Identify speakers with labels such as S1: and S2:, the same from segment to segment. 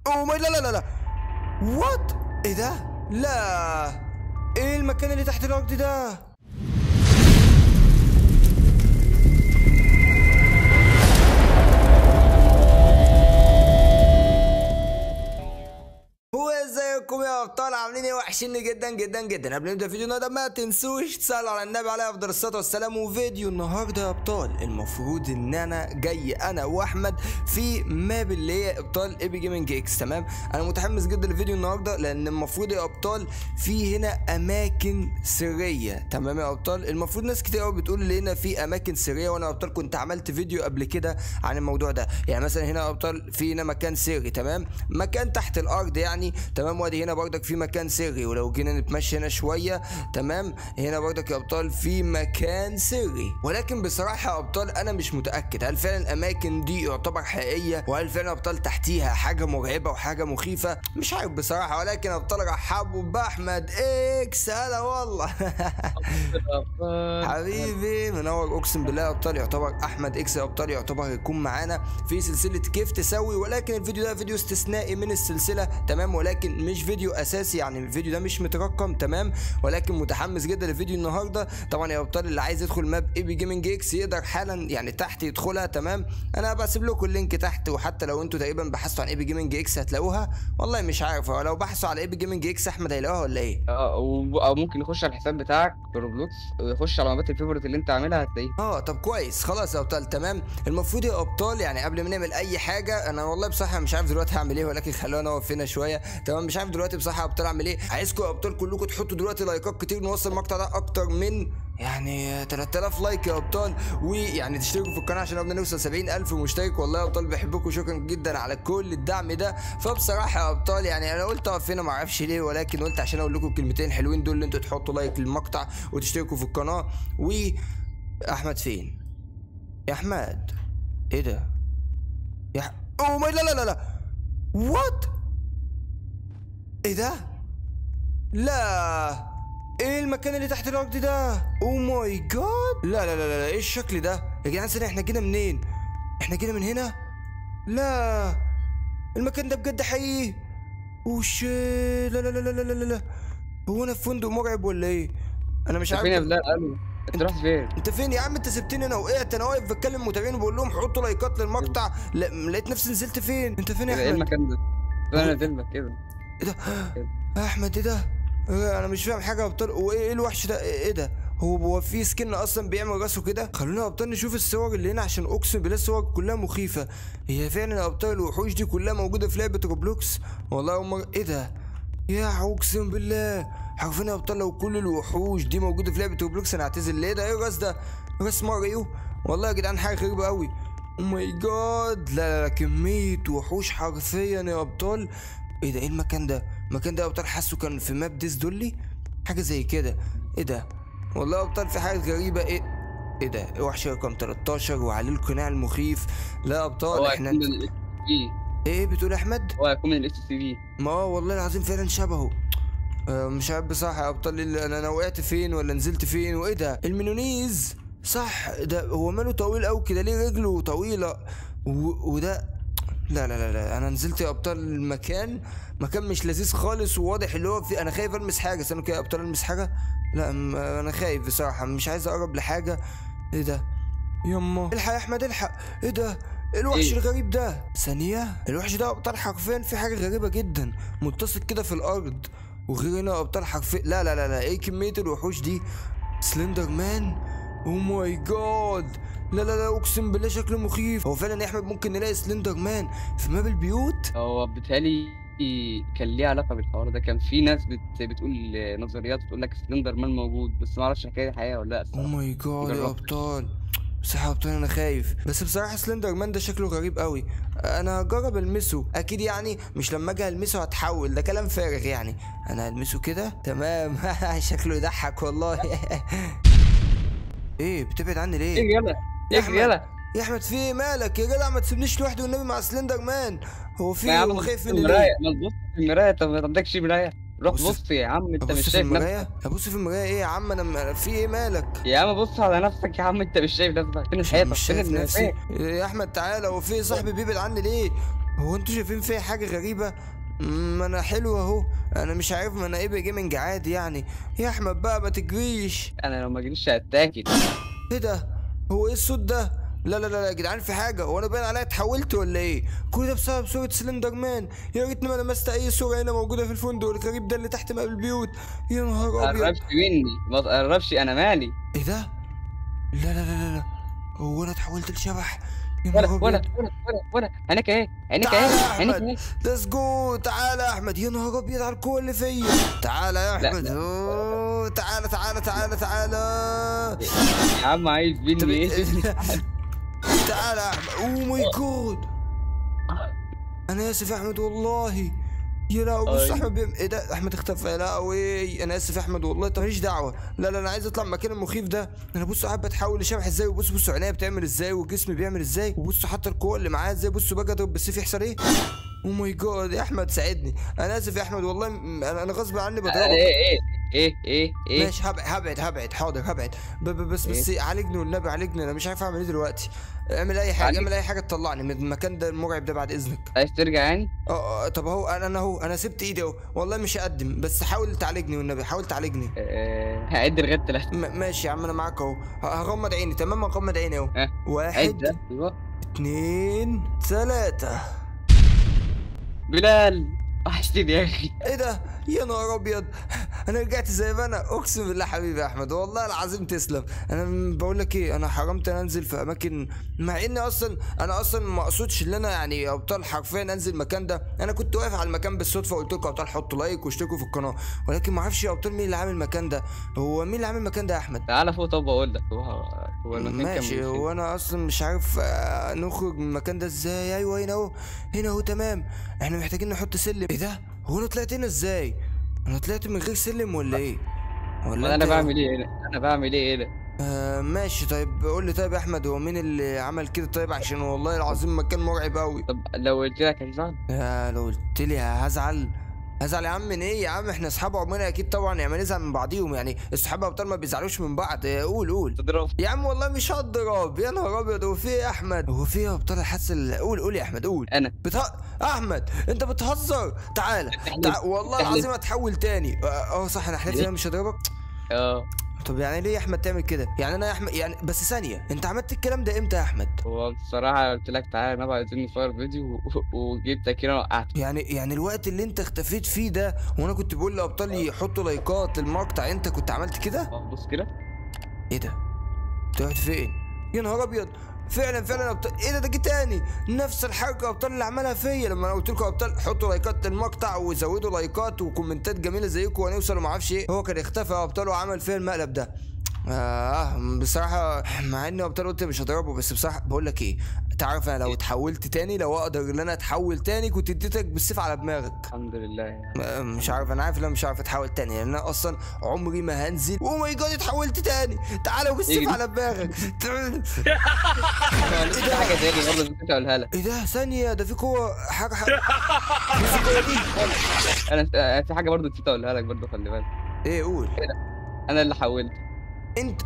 S1: اوه ماي لا لا لا لا وات ايه ده لا ايه المكان اللي تحت الارض ده هو ازيكم يا ابطال عاملين ايه وحشيني جدا جدا جدا قبل ما نبدا فيديو النهارده ما تنسوش تصلوا على النبي عليه افضل الصلاه والسلام وفيديو النهارده يا ابطال المفروض ان انا جاي انا واحمد في ماب اللي هي ابطال ايبي جيمنج اكس تمام انا متحمس جدا لفيديو النهارده لان المفروض يا ابطال في هنا اماكن سريه تمام يا ابطال المفروض ناس كتير قوي بتقول لي هنا في اماكن سريه وانا يا ابطال كنت عملت فيديو قبل كده عن الموضوع ده يعني مثلا هنا يا ابطال في هنا مكان سري تمام مكان تحت الارض يعني تمام وادي هنا برضك في مكان سري ولو جينا نتمشى هنا شويه تمام هنا برضك يا ابطال في مكان سري ولكن بصراحه يا ابطال انا مش متاكد هل فعلا الاماكن دي يعتبر حقيقيه وهل فعلا يا ابطال تحتيها حاجه مرعبه وحاجه مخيفه مش عارف بصراحه ولكن يا ابطال رحبوا باحمد اكس هلا والله حبيبي منور اقسم بالله يا ابطال يعتبر احمد اكس يا ابطال يعتبر يكون معانا في سلسله كيف تسوي ولكن الفيديو ده فيديو استثنائي من السلسله تمام ولكن مش فيديو اساسي يعني الفيديو ده مش مترقم تمام ولكن متحمس جدا لفيديو النهارده طبعا يا ابطال اللي عايز يدخل ماب اي بي جيمنج اكس يقدر حالا يعني تحت يدخلها تمام انا بسيب لكم اللينك تحت وحتى لو انتوا تقريبا بحثتوا عن اي بي جيمنج اكس هتلاقوها والله مش عارف لو بحثوا على اي بي جيمنج اكس احمد هيلاقوها ولا ايه
S2: اه و- او ممكن يخش على الحساب بتاعك في روبلوكس ويخش على مابات الفيفورت اللي انت عاملها هتلاقيه
S1: اه طب كويس خلاص يا ابطال تمام المفروض يا ابطال يعني قبل ما نعمل اي حاجه انا والله بصراحه مش عارف دلوقتي هعمل ايه ولكن خلونا نقف هنا شويه تمام مش عارف دلوقتي بصراحه يا ابطال اعمل ايه عايزكم يا ابطال كلكم تحطوا دلوقتي لايكات كتير نوصل المقطع ده اكتر من يعني 3000 لايك يا ابطال ويعني تشتركوا في القناه عشان قبل نوصل 70000 مشترك والله يا ابطال بحبكم شكرا جدا على كل الدعم ده فبصراحه يا ابطال يعني انا قلت اقف هنا ما اعرفش ليه ولكن قلت عشان اقول لكم الكلمتين الحلوين دول اللي انتوا تحطوا لايك للمقطع وتشتركوا في القناه و احمد فين يا احمد ايه ده يا ح... اوه ماي لا لا لا لا وات ايه ده لا ايه المكان اللي تحت الارض ده اوه ماي جاد لا لا لا لا ايه الشكل ده يا جدعان ثانيه احنا جينا منين احنا جينا من هنا لا المكان ده بجد حقيقي وش لا لا لا لا لا لا لا هو انا في فندق مرعب ولا ايه انا مش
S2: انت
S1: عارف
S2: فين يا بلال قالوا انت رحت فين
S1: انت فين يا عم انت سبتني انا وقعت انا واقف بتكلم متابعين وبقول لهم حطوا لايكات للمقطع لا لقيت نفسي نزلت فين انت فين
S2: ايه
S1: يا احمد
S2: المكان ده انا نازل لك كده
S1: ايه ده يا احمد ايه ده اه، انا مش فاهم حاجه يا ابطال وايه ايه الوحش ده ايه ايه ده هو هو في سكن اصلا بيعمل راسه كده خلونا يا ابطال نشوف الصور اللي هنا عشان اقسم بالله الصور كلها مخيفه هي فعلا يا ابطال الوحوش دي كلها موجوده في لعبه روبلوكس والله أول مرة ايه ده يا اقسم بالله عارفين يا ابطال لو كل الوحوش دي موجوده في لعبه روبلوكس انا اعتذر ليه ده ايه الراس ده راس ماريو والله يا جدعان حاجه غريبه قوي او ماي جاد لا لا لا كميه وحوش حرفيا يا ابطال ايه ده ايه المكان ده المكان ده يا ابطال حاسه كان في ماب ديس دولي حاجه زي كده ايه ده والله يا ابطال في حاجه غريبه ايه ايه ده وحش رقم 13 وعليه القناع المخيف لا يا ابطال
S2: هو
S1: احنا
S2: هيكون من الاس بي
S1: ايه بتقول يا احمد
S2: هو هيكون من الاس سي بي
S1: ما هو والله العظيم فعلا شبهه آه، مش عارف بصراحة يا ابطال ال- انا انا وقعت فين ولا نزلت فين وايه ده المينونيز صح ده هو ماله طويل قوي كده ليه رجله طويلة و- وده لا لا لا لا انا نزلت يا ابطال المكان مكان مش لذيذ خالص وواضح اللي هو في انا خايف المس حاجة استنى كده يا ابطال المس حاجة لا م- انا خايف بصراحة مش عايز اقرب لحاجة ايه ده يما الحق يا احمد الحق ايه ده إيه الوحش
S2: إيه؟
S1: الغريب ده ثانية الوحش ده يا ابطال حرفيا في حاجة غريبة جدا متصل كده في الارض وغير هنا يا ابطال حرفيا لا لا لا لا ايه كمية الوحوش دي سلندر مان او ماي جاد لا لا لا اقسم بالله شكله مخيف هو فعلا يا احمد ممكن نلاقي سلندر مان في ماب البيوت
S2: هو بالتالي كان ليه علاقه بالحوار ده كان في ناس بت... بتقول نظريات بتقول لك سلندر مان موجود بس ما اعرفش الحكايه دي حقيقه ولا لا
S1: او
S2: الصراحة.
S1: ماي جاد يا
S2: جربت.
S1: ابطال بصراحة يا ابطال انا خايف بس بصراحة سلندر مان ده شكله غريب قوي انا هجرب المسه اكيد يعني مش لما اجي المسه هتحول ده كلام فارغ يعني انا هلمسه كده تمام شكله يضحك والله ايه بتبعد عني ليه
S2: ايه يلا
S1: يا
S2: ايه
S1: أحمد.
S2: يلا
S1: يا احمد في ايه مالك يا جدع ما تسيبنيش لوحدي والنبي مع سلندر مان هو في
S2: يا
S1: ايه
S2: عم
S1: هو خايف
S2: بص في
S1: مني
S2: المرايه
S1: ليه
S2: ما تبص في المرايه طب ما عندكش مرايه روح
S1: أبص في-
S2: بص يا عم انت
S1: ابص
S2: مش
S1: في
S2: شايف نفسك
S1: المرايه ابص في المرايه ايه يا عم انا م- في ايه مالك
S2: يا عم بص على نفسك يا عم انت مش شايف نفسك فين
S1: مش,
S2: الحيطه
S1: مش
S2: فين
S1: شايف نفسي
S2: المراية؟
S1: يا احمد تعالى هو في إيه صاحبي بيبعد عني ليه هو انتوا شايفين فيا حاجه غريبه ما انا حلو اهو انا مش عارف ما انا ايه جيمنج عادي يعني يا احمد بقى ما تجريش
S2: انا لو ما جريتش هتاكل
S1: ايه ده هو ايه الصوت ده لا لا لا لا يا جدعان في حاجه هو انا باين عليا اتحولت ولا ايه كل ده بسبب صوره سلندر مان يا ريتني ما لمست اي صوره هنا موجوده في الفندق الغريب ده اللي تحت مقابل البيوت يا نهار
S2: ما
S1: ابيض
S2: تقربش مني ما تقربش انا مالي
S1: ايه ده لا لا لا لا لا هو انا اتحولت لشبح يا
S2: ولا
S1: نهار
S2: ولا
S1: ابيض
S2: ولا ولا ولا عينك اهي عينك
S1: تعالى
S2: اهي
S1: يا
S2: عينك
S1: احمد
S2: اهي
S1: ليتس جو تعالى يا احمد يا نهار ابيض على القوه اللي فيا تعالى يا
S2: لا،
S1: احمد
S2: لا.
S1: أوه، تعالى تعالى تعالى تعالى
S2: يا عم عايز
S1: طب
S2: مني ايه
S1: تعالى يا احمد اوه ماي جاد انا اسف يا احمد والله يا لا بص
S2: أي.
S1: احمد بيم... ايه ده احمد اختفى لا وي انا اسف يا احمد والله طب ماليش دعوه لا لا انا عايز اطلع من المكان المخيف ده انا بص قاعد بتحول لشبح ازاي وبص بصوا عينيا بتعمل ازاي وجسمي بيعمل ازاي وبصوا حتى القوه اللي معايا ازاي بصوا باجي اضرب بالسيف يحصل ايه او ماي جاد يا احمد ساعدني انا اسف يا احمد والله م- انا انا غصب عني
S2: ايه
S1: بضربك
S2: ايه ايه ايه ايه
S1: ماشي هبعد هبعد هبعد حاضر هبعد ب- ب- بس بس عالجني والنبي عالجني انا مش عارف اعمل ايه دلوقتي اعمل اي حاجه
S2: عالج.
S1: اعمل اي حاجه تطلعني من المكان ده المرعب ده بعد اذنك
S2: عايز ترجع يعني
S1: اه آه، طب اهو انا انا اهو انا سبت ايدي اهو والله مش هقدم بس حاول تعالجني والنبي حاول تعالجني
S2: آه، هعد لغايه ثلاثة
S1: م- ماشي يا عم انا معاك اهو ه- هغمض عيني تمام هغمض عيني اهو
S2: ها
S1: واحد
S2: عد ايوه
S1: اتنين تلاتة
S2: بلال وحشتني يا اخي
S1: ايه ده يا نهار ابيض انا رجعت زي ما انا اقسم بالله حبيبي يا احمد والله العظيم تسلم انا م- بقول لك ايه انا حرمت انا انزل في اماكن مع اني اصلا انا اصلا ما اقصدش ان انا يعني ابطال حرفيا انزل المكان ده انا كنت واقف على المكان بالصدفه قلت لكم ابطال حطوا لايك واشتركوا في القناه ولكن ما اعرفش يا ابطال مين اللي عامل المكان ده هو مين اللي عامل المكان ده يا احمد
S2: تعالى فوق طب اقول لك هو هو المكان كان
S1: ماشي
S2: فين؟
S1: وانا اصلا مش عارف آه، نخرج من المكان ده ازاي ايوه هنا اهو هنا اهو تمام احنا محتاجين نحط سلم ايه ده هو انا طلعت هنا ازاي انا طلعت من غير سلم ولا ايه ولا
S2: امال انا
S1: أنت-
S2: بعمل ايه هنا انا بعمل ايه هنا
S1: آه ماشي طيب قول لي طيب يا احمد هو مين اللي عمل كده طيب عشان والله العظيم مكان مرعب قوي
S2: طب لو قلت لك هتزعل
S1: آه لو قلت لي هزعل هزعل يا عم من ايه يا عم احنا اصحاب عمرنا اكيد طبعا يعني نزعل من بعضيهم يعني الصحاب ابطال ما بيزعلوش من بعض آه، قول قول
S2: تضرب
S1: يا عم والله مش هضرب يا نهار ابيض هو في ايه يا احمد هو في ايه يا ابطال الحس ال- قول قول يا احمد قول
S2: انا
S1: بته... احمد انت بتهزر تعالى
S2: تحليل.
S1: تع... والله
S2: تحليل.
S1: العظيم هتحول تاني اه آه، صح انا حلفت إن انا مش هضربك
S2: اه
S1: طب يعني ليه يا احمد تعمل كده يعني انا يا احمد يعني بس ثانيه انت عملت الكلام ده امتى يا احمد
S2: هو بصراحه قلت لك تعالى نبقى عايزين نصور فيديو و- وجبتك هنا وقعت
S1: يعني يعني الوقت اللي انت اختفيت فيه ده وانا كنت بقول لابطال يحطوا لايكات للمقطع انت كنت عملت كده
S2: اه بص كده
S1: ايه ده انت رحت فين يا نهار ابيض فعلا فعلا ابطال ايه ده ده جه تاني نفس الحركه يا ابطال اللي عملها فيا لما انا قلت لكم يا ابطال حطوا لايكات للمقطع وزودوا لايكات وكومنتات جميله زيكم ونوصل وما اعرفش ايه هو كان اختفى يا ابطال وعمل فيا المقلب ده آه بصراحة مع اني ابطال قلت مش هضربه بس بصراحة بقول لك ايه تعرف انا لو اتحولت تاني لو اقدر ان انا اتحول تاني كنت اديتك بالسيف على دماغك
S2: الحمد لله يعني
S1: آه، مش عارف انا عارف ان انا مش عارف اتحول تاني لان انا اصلا عمري ما هنزل او ماي جاد اتحولت تاني تعالوا بالسيف
S2: اجري.
S1: على دماغك تعال.
S2: في حاجه تاني برضه نسيت اقولها لك
S1: ايه ده ثانية ده في قوة حاجة حاجة في قوة دي
S2: انا آه، في حاجه برضه نسيت اقولها لك برضه خلي بالك
S1: ايه قول
S2: انا اللي حولت
S1: انت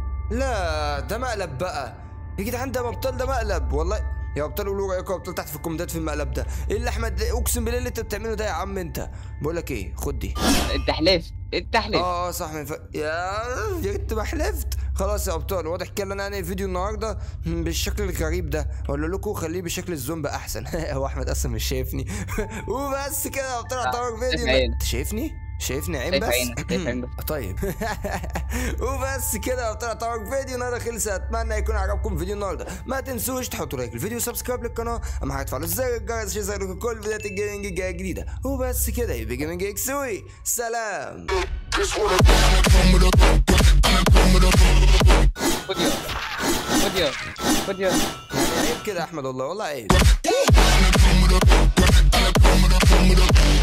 S1: لا ده مقلب بقى يا جدعان ده مبطل ده مقلب والله يا ابطال قولوا رايكم يا ابطال تحت في الكومنتات في المقلب ده ايه اللي احمد اقسم بالله اللي انت بتعمله ده يا عم انت بقول لك ايه خد دي
S2: انت حلفت انت حلفت
S1: اه اه صح من ف... يا يا ريت ما حلفت خلاص يا ابطال واضح كده ان انا هنقل الفيديو النهارده بالشكل الغريب ده اقول لكم خليه بشكل الزومبا احسن هو احمد اصلا مش شايفني وبس كده يا ابطال هطور فيديو
S2: شايف عينك.
S1: انت شايفني شايفني عين
S2: شايف
S1: بس
S2: عينك شايف عينك بس
S1: طيب وبس كده يا ابطال هطور فيديو النهارده خلص اتمنى يكون عجبكم فيديو النهارده ما تنسوش تحطوا لايك الفيديو وسبسكرايب للقناه اهم حاجه تفعلوا زر الجرس عشان يظهر كل فيديوهات الجيمنج الجايه جديده وبس كده يبقى جيمنج اكسوي سلام
S2: خد يا خد يا خد يا
S1: يعني عيب كده يا احمد والله والله عيب